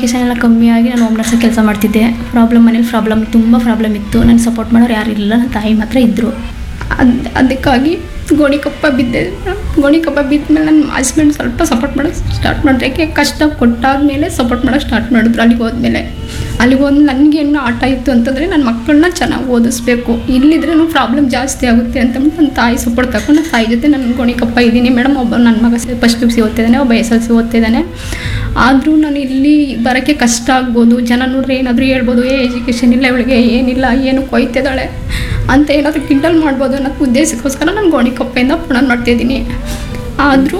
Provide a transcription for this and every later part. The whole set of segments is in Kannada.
ಎಜುಕೇಷನ್ ಎಲ್ಲ ಕಮ್ಮಿ ಆಗಿ ನಾನು ಹೋಮ್ ನರ್ಸಾಗಿ ಕೆಲಸ ಮಾಡ್ತಿದ್ದೆ ಪ್ರಾಬ್ಲಮ್ ಮನೇಲಿ ಪ್ರಾಬ್ಲಮ್ ತುಂಬ ಪ್ರಾಬ್ಲಮ್ ಇತ್ತು ನನಗೆ ಸಪೋರ್ಟ್ ಮಾಡೋರು ಯಾರು ಇಲ್ಲ ನನ್ನ ತಾಯಿ ಮಾತ್ರ ಇದ್ದರು ಅದು ಅದಕ್ಕಾಗಿ ಗೋಣಿಕೊಪ್ಪ ಬಿದ್ದೆ ಗೋಣಿಕೊಪ್ಪ ಬಿದ್ದ ಮೇಲೆ ನನ್ನ ಹಸ್ಬೆಂಡ್ ಸ್ವಲ್ಪ ಸಪೋರ್ಟ್ ಮಾಡೋಕ್ಕೆ ಸ್ಟಾರ್ಟ್ ಮಾಡಿದ್ರೆ ಯಾಕೆ ಕಷ್ಟ ಕೊಟ್ಟಾದ್ಮೇಲೆ ಸಪೋರ್ಟ್ ಮಾಡೋಕ್ಕೆ ಸ್ಟಾರ್ಟ್ ಮಾಡಿದ್ರು ಅಲ್ಲಿಗೆ ಹೋದ್ಮೇಲೆ ಅಲ್ಲಿಗೆ ಹೋದ್ ನನಗೆ ಏನು ಆಟ ಇತ್ತು ಅಂತಂದರೆ ನನ್ನ ಮಕ್ಕಳನ್ನ ಚೆನ್ನಾಗಿ ಓದಿಸ್ಬೇಕು ಇಲ್ಲಿದ್ರೂ ಪ್ರಾಬ್ಲಮ್ ಜಾಸ್ತಿ ಆಗುತ್ತೆ ಅಂತಂದ್ಬಿಟ್ಟು ನನ್ನ ತಾಯಿ ಸಪೋರ್ಟ್ ತಗೊಂಡು ನನ್ನ ತಾಯಿ ಜೊತೆ ನಾನು ಗೋಣಿಕೊಪ್ಪ ಇದ್ದೀನಿ ಮೇಡಮ್ ಒಬ್ಬ ನನ್ನ ಮಗ ಫಸ್ಟ್ ಪಿ ಯು ಸಿ ಓದ್ತಿದ್ದಾನೆ ಒಬ್ಬ ಎಸ್ ಎಲ್ ಸಿ ಓದ್ತಿದ್ದಾನೆ ಆದರೂ ನಾನು ಇಲ್ಲಿ ಬರೋಕ್ಕೆ ಕಷ್ಟ ಆಗ್ಬೋದು ಜನ ನೋಡ್ರೆ ಏನಾದರೂ ಹೇಳ್ಬೋದು ಏ ಎಜುಕೇಷನ್ ಇಲ್ಲ ಇವಳಿಗೆ ಏನಿಲ್ಲ ಏನು ಕೊಯ್ತಿದ್ದಾಳೆ ಅಂತ ಏನಾದರೂ ಕಿಂಡಲ್ ಮಾಡ್ಬೋದು ಅನ್ನೋ ಉದ್ದೇಶಕ್ಕೋಸ್ಕರ ನಾನು ಗೋಣಿಕೊಪ್ಪೆಯಿಂದ ಪುನಃ ಮಾಡ್ತಿದ್ದೀನಿ ಆದರೂ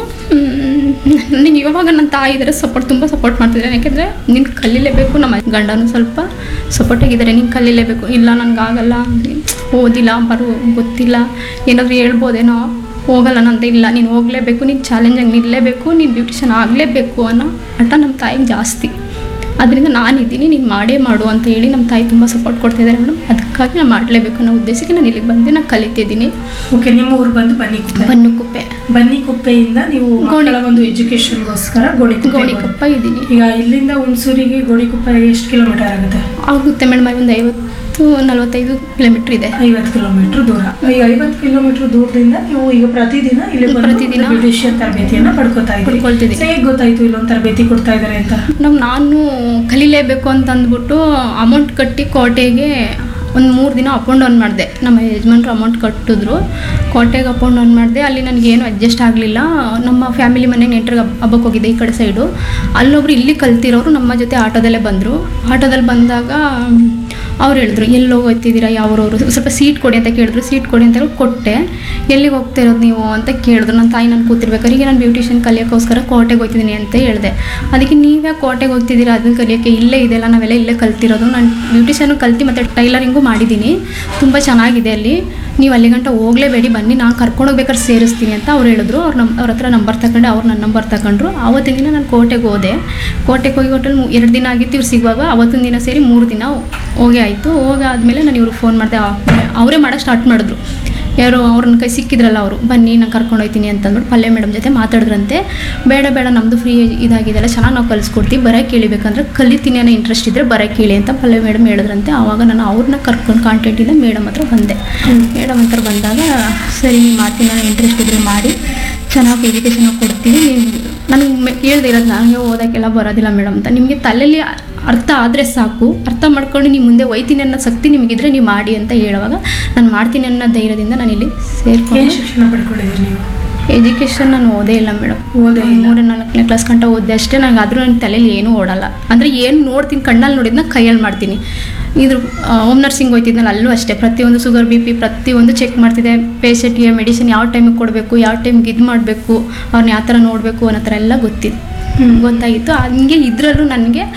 ನನಗೆ ಇವಾಗ ನನ್ನ ತಾಯಿ ಇದ್ದಾರೆ ಸಪೋರ್ಟ್ ತುಂಬ ಸಪೋರ್ಟ್ ಮಾಡ್ತಿದ್ದಾರೆ ಯಾಕೆಂದರೆ ನೀನು ಕಲೀಲೇಬೇಕು ನಮ್ಮ ಗಂಡನೂ ಸ್ವಲ್ಪ ಸಪೋರ್ಟಾಗಿದ್ದಾರೆ ನೀನು ಕಲೀಲೇಬೇಕು ಇಲ್ಲ ನನಗಾಗಲ್ಲ ಓದಿಲ್ಲ ಬರೋ ಗೊತ್ತಿಲ್ಲ ಏನಾದರೂ ಹೇಳ್ಬೋದೇನೋ ಹೋಗಲ್ಲ ನಂತ ಇಲ್ಲ ನೀನು ಹೋಗಲೇಬೇಕು ನೀನು ಚಾಲೆಂಜಾಗಿ ನಿಲ್ಲಲೇಬೇಕು ನೀನು ಬ್ಯೂಟಿಷನ್ ಆಗಲೇಬೇಕು ಅನ್ನೋ ಹಠ ನಮ್ಮ ತಾಯಿಗೆ ಜಾಸ್ತಿ ಅದರಿಂದ ನಾನಿದ್ದೀನಿ ನೀನು ಮಾಡೇ ಮಾಡು ಅಂತ ಹೇಳಿ ನಮ್ಮ ತಾಯಿ ತುಂಬ ಸಪೋರ್ಟ್ ಕೊಡ್ತಿದ್ದಾರೆ ಮೇಡಮ್ ಅದಕ್ಕಾಗಿ ನಾನು ಮಾಡಲೇಬೇಕು ಅನ್ನೋ ಉದ್ದೇಶಕ್ಕೆ ನಾನು ಇಲ್ಲಿಗೆ ಬಂದು ನಾನು ಕಲಿತಿದ್ದೀನಿ ಓಕೆ ನಿಮ್ಮ ಊರು ಬಂದು ಬನ್ನಿಕುಪ್ಪೆ ಬನ್ನುಕುಪ್ಪೆ ಬನ್ನಿಕುಪ್ಪೆಯಿಂದ ನೀವು ಮಕ್ಕಳ ಒಂದು ಎಜುಕೇಶನ್ಗೋಸ್ಕರ ಗೋಣಿಕುಪ್ಪೆ ಗೋಣಿಕೊಪ್ಪ ಇದ್ದೀನಿ ಈಗ ಇಲ್ಲಿಂದ ಹುಣಸೂರಿಗೆ ಗೋಣಿಕೊಪ್ಪೆ ಎಷ್ಟು ಕಿಲೋಮೀಟರ್ ಆಗುತ್ತೆ ಆಗುತ್ತೆ ಮೇಡಮ್ ಒಂದು ಐವತ್ತು ನಲವತ್ತೈದು ಕಿಲೋಮೀಟ್ರ್ ಇದೆ ಐವತ್ತು ಕಿಲೋಮೀಟರ್ ದೂರ ಈ ಐವತ್ತು ಕಿಲೋಮೀಟರ್ ದೂರದಿಂದ ನೀವು ಈಗ ಪ್ರತಿದಿನ ಇಲ್ಲಿ ಪ್ರತಿದಿನ ಬ್ಯೂಟಿಷಿಯನ್ ತರಬೇತಿಯನ್ನ ಪಡ್ಕೋತಾ ಇದ್ದೀರಿ ಪಡ್ಕೊಳ್ತಿದ್ದೀನಿ. So, ಹೇಗ್ ಗೊತ್ತಾಯ್ತು ಇಲ್ಲೊಂದು ತರಬೇತಿ ಕೊಡ್ತಾ ಇದ್ದಾರೆ ಅಂತ ನಾವು ನಾನು ಕಲಿಲೇಬೇಕು ಅಂತ ಅಂದ್ಬಿಟ್ಟು ಅಮೌಂಟ್ ಕಟ್ಟಿ ಕೋಟೆಗೆ ಒಂದು ಮೂರು ದಿನ ಅಪ್ ಆ್ಯಂಡ್ ಡೌನ್ ಮಾಡಿದೆ ನಮ್ಮ ಯಜಮಾನ್ರು ಅಮೌಂಟ್ ಕಟ್ಟಿದ್ರು ಕೋಟೆಗೆ ಅಪ್ ಆ್ಯಂಡ್ ಡೌನ್ ಮಾಡಿದೆ ಅಲ್ಲಿ ನನಗೇನು ಅಡ್ಜಸ್ಟ್ ಆಗಲಿಲ್ಲ ನಮ್ಮ ಫ್ಯಾಮಿಲಿ ಮನೆಗೆ ನೆಂಟ್ರಿಗೆ ಹಬ್ಬಕ್ಕೆ ಹೋಗಿದ್ದೆ ಈ ಕಡೆ ಸೈಡು ಅಲ್ಲೊಬ್ರು ಇಲ್ಲಿ ಕಲ್ತಿರೋರು ನಮ್ಮ ಜೊತೆ ಆಟೋದಲ್ಲೇ ಬಂದರು ಆಟೋದಲ್ಲಿ ಬಂದಾಗ ಅವ್ರು ಹೇಳಿದ್ರು ಎಲ್ಲಿ ಹೋಗ್ತಿದ್ದೀರಾ ಯಾವ್ರವರು ಸ್ವಲ್ಪ ಸೀಟ್ ಕೊಡಿ ಅಂತ ಕೇಳಿದ್ರು ಸೀಟ್ ಕೊಡಿ ಅಂತ ಹೇಳಿ ಕೊಟ್ಟೆ ಎಲ್ಲಿಗೆ ಹೋಗ್ತಾ ಇರೋದು ನೀವು ಅಂತ ಕೇಳಿದ್ರು ನನ್ನ ತಾಯಿ ನಾನು ಕೂತಿರ್ಬೇಕಾದ್ರೆ ಈಗ ನಾನು ಬ್ಯೂಟಿಷಿಯನ್ ಕಲಿಯೋಕ್ಕೋಸ್ಕರ ಕೋಟೆಗೆ ಹೋಗ್ತಿದ್ದೀನಿ ಅಂತ ಹೇಳಿದೆ ಅದಕ್ಕೆ ನೀವೇ ಕೋಟೆಗೆ ಹೋಗ್ತಿದ್ದೀರಾ ಅದನ್ನ ಕಲಿಯೋಕ್ಕೆ ಇಲ್ಲೇ ಇದೆಲ್ಲ ನಾವೆಲ್ಲ ಇಲ್ಲೇ ಕಲ್ತಿರೋದು ನಾನು ಬ್ಯೂಟಿಷಿಯನ್ನು ಕಲ್ತು ಮತ್ತು ಟೈಲರಿಂಗು ಮಾಡಿದ್ದೀನಿ ತುಂಬ ಚೆನ್ನಾಗಿದೆ ಅಲ್ಲಿ ನೀವು ಅಲ್ಲಿ ಗಂಟ ಹೋಗಲೇಬೇಡಿ ಬನ್ನಿ ನಾನು ಕರ್ಕೊಂಡೋಗ್ಬೇಕಾದ್ರೆ ಸೇರಿಸ್ತೀನಿ ಅಂತ ಅವ್ರು ಹೇಳಿದ್ರು ಅವ್ರು ನಮ್ಮ ಅವ್ರ ಹತ್ರ ನಂಬರ್ ತಗೊಂಡು ಅವ್ರು ನನ್ನ ನಂಬರ್ ತಗೊಂಡ್ರು ಆವತ್ತಿನ ದಿನ ನಾನು ಕೋಟೆಗೆ ಹೋದೆ ಕೋಟೆಗೆ ಹೋಗಿ ಹೋಟೆಲ್ ಎರಡು ದಿನ ಆಗಿತ್ತು ಇವ್ರು ಸಿಗುವಾಗ ಅವತ್ತಿನ ದಿನ ಸೇರಿ ಮೂರು ದಿನ ಹೋಗಿ ಆಯಿತು ಹೋಗಾದ್ಮೇಲೆ ನಾನು ಇವ್ರಿಗೆ ಫೋನ್ ಮಾಡಿದೆ ಅವರೇ ಮಾಡೋಕ್ಕೆ ಸ್ಟಾರ್ಟ್ ಮಾಡಿದ್ರು ಯಾರು ಅವ್ರನ್ನ ಕೈ ಸಿಕ್ಕಿದ್ರಲ್ಲ ಅವರು ಬನ್ನಿ ನಾನು ಕರ್ಕೊಂಡು ಹೋಗ್ತೀನಿ ಅಂತಂದ್ಬಿಟ್ಟು ಪಲ್ಲೆ ಮೇಡಮ್ ಜೊತೆ ಮಾತಾಡಿದ್ರಂತೆ ಬೇಡ ಬೇಡ ನಮ್ಮದು ಫ್ರೀ ಇದಾಗಿದೆಲ್ಲ ಚೆನ್ನಾಗಿ ನಾವು ಕಲಿಸ್ಕೊಡ್ತೀವಿ ಬರೋಕ್ಕೆ ಕೇಳಿಬೇಕಂದ್ರೆ ಕಲಿತೀನಿ ಅನ್ನೋ ಇಂಟ್ರೆಸ್ಟ್ ಇದ್ದರೆ ಬರೋಕ್ಕೆ ಕೇಳಿ ಅಂತ ಪಲ್ಲೆ ಮೇಡಮ್ ಹೇಳಿದ್ರಂತೆ ಆವಾಗ ನಾನು ಅವ್ರನ್ನ ಕರ್ಕೊಂಡು ಕಾಂಟ್ಯಾಕ್ಟಿಂದ ಮೇಡಮ್ ಹತ್ರ ಬಂದೆ ಮೇಡಮ್ ಹತ್ರ ಬಂದಾಗ ಸರಿ ನೀವು ಮಾಡ್ತೀನಿ ನಾನು ಇಂಟ್ರೆಸ್ಟ್ ಇದ್ದರೆ ಮಾಡಿ ಚೆನ್ನಾಗಿ ಎಜುಕೇಷನ್ ಕೊಡ್ತೀನಿ ನನಗೆ ಕೇಳ್ದೆ ಇರೋದು ನನಗೆ ಓದೋಕ್ಕೆಲ್ಲ ಬರೋದಿಲ್ಲ ಮೇಡಮ್ ಅಂತ ನಿಮಗೆ ತಲೆಯಲ್ಲಿ ಅರ್ಥ ಆದರೆ ಸಾಕು ಅರ್ಥ ಮಾಡ್ಕೊಂಡು ನೀವು ಮುಂದೆ ಒಯ್ತೀನಿ ಅನ್ನೋ ಶಕ್ತಿ ನಿಮಗಿದ್ರೆ ನೀವು ಮಾಡಿ ಅಂತ ಹೇಳುವಾಗ ನಾನು ಮಾಡ್ತೀನಿ ಅನ್ನೋ ಧೈರ್ಯದಿಂದ ನಾನು ಇಲ್ಲಿ ಏನ್ ಸೇರ್ಕೊಂಡು ಶಿಕ್ಷಣ ಪಡ್ಕೊಂಡಿದ್ದೀರಿ ನೀವು ಎಜುಕೇಷನ್ ನಾನು ಓದೇ ಇಲ್ಲ ಮೇಡಮ್ ಓದೇ ಇಲ್ಲ. ಮೂರು ನಾಲ್ಕನೇ ಕ್ಲಾಸ್ ಗಂಟ ಓದಿದೆ ಅಷ್ಟೇ ನಂಗೆ ಆದರೂ ನನ್ನ ತಲೆಯಲ್ಲಿ ಏನೂ ಓಡಲ್ಲ ಅಂದರೆ ಏನು ನೋಡ್ತೀನಿ ಕಣ್ಣಲ್ಲಿ ನೋಡಿದ್ನ ಕೈಯಲ್ಲಿ ಮಾಡ್ತೀನಿ ಇದ್ರ ಹೋಮ್ ನರ್ಸಿಂಗ್ ಹೋಯ್ತಿದ್ನಲ್ಲ ಅಲ್ಲೂ ಅಷ್ಟೇ ಪ್ರತಿಯೊಂದು ಶುಗರ್ ಬಿ ಪಿ ಪ್ರತಿಯೊಂದು ಚೆಕ್ ಮಾಡ್ತಿದ್ದೆ ಪೇಷಂಟ್ಗೆ ಮೆಡಿಸಿನ್ ಯಾವ ಟೈಮಿಗೆ ಕೊಡಬೇಕು ಯಾವ ಟೈಮಿಗೆ ಇದು ಮಾಡಬೇಕು ಅವ್ರನ್ನ ಯಾವ ಥರ ನೋಡಬೇಕು ಅನ್ನೋ ಥರ ಎಲ್ಲ ಗೊತ್ತಿತ್ತು ಗೊತ್ತಾಗಿತ್ತು ಹಂಗೆ ಇದರಲ್ಲೂ ನನಗೆ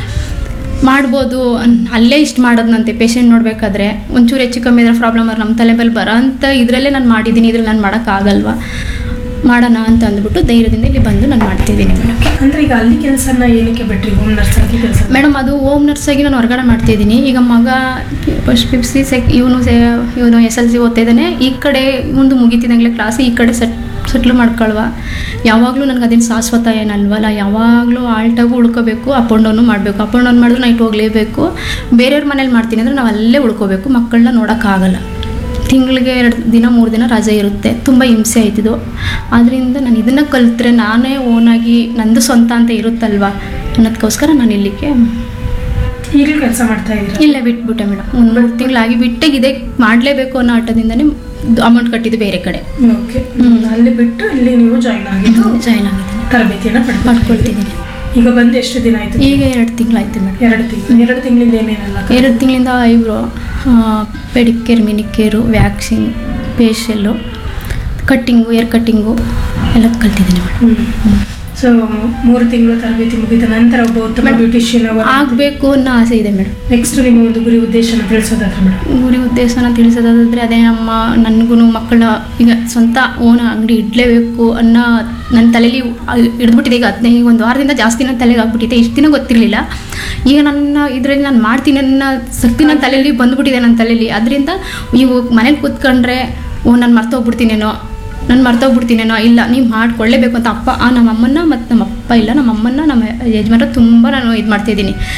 ಮಾಡ್ಬೋದು ಅನ್- ಅಲ್ಲೇ ಇಷ್ಟು ಮಾಡೋದಂತೆ ಪೇಷಂಟ್ ನೋಡಬೇಕಾದ್ರೆ ಒಂಚೂರು ಹೆಚ್ಚು ಕಮ್ಮಿ ಇದ್ರೆ ಪ್ರಾಬ್ಲಮ್ ನಮ್ಮ ತಲೆ ಮೇಲೆ ಬರೋ ಅಂತ ಇದರಲ್ಲೇ ನಾನು ಮಾಡಿದ್ದೀನಿ ಇದ್ರಲ್ಲಿ ನಾನು ಮಾಡೋಕ್ಕಾಗಲ್ವಾ ಮಾಡೋಣ ಅಂತ ಅಂದ್ಬಿಟ್ಟು ಧೈರ್ಯದಿಂದ ಇಲ್ಲಿ ಬಂದು ನಾನು ಮಾಡ್ತಿದ್ದೀನಿ ಮೇಡಮ್ ಅಂದ್ರೆ ಈಗ ಅಲ್ಲಿ ಕೆಲಸನ ಏನಕ್ಕೆ ಬಿಟ್ರಿ ಹೋಮ್ ನರ್ಸ್ ಆಗಿ ಕೆಲಸ ಮೇಡಮ್ ಅದು ಹೋಮ್ ನರ್ಸಾಗಿ ನಾನು ಹೊರಗಡೆ ಮಾಡ್ತಿದ್ದೀನಿ ಈಗ ಮಗ ಫಸ್ಟ್ ಪಿ ಸಿ ಸೆಕ್ ಇವನು ಸೆ ಇವನು ಎಸ್ ಎಲ್ ಸಿ ಓದ್ತಾ ಇದ್ದಾನೆ ಈ ಕಡೆ ಮುಂದೆ ಮುಗಿತಿದಂಗಲೇ ಕ್ಲಾಸ್ ಈ ಕಡೆ ಸೆಟ್ ಸೆಟ್ಲ್ ಮಾಡ್ಕೊಳ್ವ ಯಾವಾಗಲೂ ನನಗೆ ಅದೇನು ಶಾಶ್ವತ ಏನಲ್ವಲ್ಲ ಯಾವಾಗಲೂ ಆಲ್ಟಾಗೂ ಉಳ್ಕೋಬೇಕು ಅಪ್ ಆ್ಯಂಡ್ ಡೌನು ಮಾಡಬೇಕು ಅಪ್ ಆ್ಯಂಡ್ ಡೌನ್ ಮಾಡಿದ್ರೆ ನೈಟ್ ಹೋಗಲೇಬೇಕು ಬೇರೆಯವ್ರ ಮನೇಲಿ ಮಾಡ್ತೀನಿ ಅಂದರೆ ನಾವು ಅಲ್ಲೇ ಉಳ್ಕೋಬೇಕು ಮಕ್ಕಳನ್ನ ನೋಡೋಕ್ಕಾಗಲ್ಲ ತಿಂಗಳಿಗೆ ಎರಡು ದಿನ ಮೂರು ದಿನ ರಜೆ ಇರುತ್ತೆ ತುಂಬ ಹಿಂಸೆ ಆಯ್ತಿದ್ದು ಆದ್ದರಿಂದ ನಾನು ಇದನ್ನು ಕಲಿತ್ರೆ ನಾನೇ ಓನಾಗಿ ನಂದು ಸ್ವಂತ ಅಂತ ಇರುತ್ತಲ್ವಾ ಅನ್ನೋದಕ್ಕೋಸ್ಕರ ನಾನು ಇಲ್ಲಿಗೆ ಈಗಲೂ ಕೆಲಸ ಮಾಡ್ತಾ ಇದ್ದೀರಾ ಇಲ್ಲೇ ಬಿಟ್ಬಿಟ್ಟೆ ಮೇಡಮ್ ಒಂದು ಮೂರು ತಿಂಗಳಾಗಿ ಬಿಟ್ಟೆ ಇದೇ ಮಾಡಲೇಬೇಕು ಅನ್ನೋ ಆಟದಿಂದನೇ ಅಮೌಂಟ್ ಕಟ್ಟಿದ್ದು ಬೇರೆ ಕಡೆ ಓಕೆ ಅಲ್ಲಿ ಬಿಟ್ಟು ಇಲ್ಲಿ ನೀವು ಜಾಯಿನ್ ಆಗಿದ್ದು ಜಾಯ್ನ್ ಆಗಿದ್ದೀನಿ ತರಬೇತಿಯನ್ನ ಪಡ್ಕೊಂಡು ಮಾಡ್ಕೊಳ್ತಿದ್ದೀನಿ ಈಗ ಬಂದು ಎಷ್ಟು ದಿನ ಆಯ್ತು ಈಗ ಎರಡು ತಿಂಗಳಾಯ್ತು ಮೇಡಮ್ ಎರಡು ತಿಂಗಳು ಎರಡು ತಿಂಗಳಿಂದ ಏನೇನೆಲ್ಲ ಕಲ್ತ್ರಿ? ಎರಡು ತಿಂಗಳಿಂದ eyebrow pedicure manicure waxing facial cutting hair cutting ಎಲ್ಲ ಕಲ್ತಿದ್ದೀನಿ ಮೇಡಮ್ ಹ್ಮ್ ಸೊ ಮೂರು ತಿಂಗಳು ತರಬೇತಿ ಮುಗಿದ ನಂತರ ಒಬ್ಬ ಉತ್ತಮ ಮೇಡಮ್, ಬ್ಯೂಟಿಷಿಯನ್ ಆಗಬೇಕು ಅನ್ನೋ ಆಸೆ ಇದೆ ಮೇಡಮ್ ನೆಕ್ಸ್ಟ್ ನಿಮ್ಮ ಒಂದು ಗುರಿ ಉದ್ದೇಶನ ತಿಳಿಸೋದಾದ್ರೆ ಮೇಡಮ್ ಗುರಿ ಉದ್ದೇಶನ ತಿಳಿಸೋದಾದ್ರೆ ಅದೇ ನಮ್ಮ ನನಗೂ ಮಕ್ಕಳ ಈಗ ಸ್ವಂತ ಓನ್ ಅಂಗಡಿ ಇಡಲೇಬೇಕು ಅನ್ನೋ ನನ್ನ ತಲೆಯಲ್ಲಿ ಹಿಡಿದ್ಬಿಟ್ಟಿದೆ ಈಗ ಹದಿನೈದು ಒಂದು ವಾರದಿಂದ ಜಾಸ್ತಿ ನನ್ನ ತಲೆಗೆ ಆಗ್ಬಿಟ್ಟಿದೆ ಇಷ್ಟು ದಿನ ಗೊತ್ತಿರಲಿಲ್ಲ ಈಗ ನನ್ನ ಇದರಲ್ಲಿ ನಾನು ಮಾಡ್ತೀನಿ ಅನ್ನೋ ಶಕ್ತಿ ನನ್ನ ತಲೆಯಲ್ಲಿ ಬಂದ್ಬಿಟ್ಟಿದೆ ನನ್ನ ತಲೆಯಲ್ಲಿ ಅದರಿಂದ ಇವು ಮನೇಲಿ ಕೂತ್ಕೊಂಡ್ರೆ ಓ ನಾನು ಮರ್ತೋಗ್ಬಿಡ್ತೀನೇನೋ ನಾನು ಮರ್ತೋಗ್ಬಿಡ್ತೀನೇನೋ ಇಲ್ಲ ನೀವು ಮಾಡ್ಕೊಳ್ಳೇಬೇಕು ಅಂತ ಅಪ್ಪ ಆ ನಮ್ಮ ಅಮ್ಮನ್ನ ಮತ್ತು ನಮ್ಮ ಅಪ್ಪ ಇಲ್ಲ ನಮ್ಮ ಅಮ್ಮನ್ನ ನಮ್ಮ ಯಜಮಾನ ತುಂಬ ನಾನು ಇದು ಮಾಡ್ತಿದ್ದೀನಿ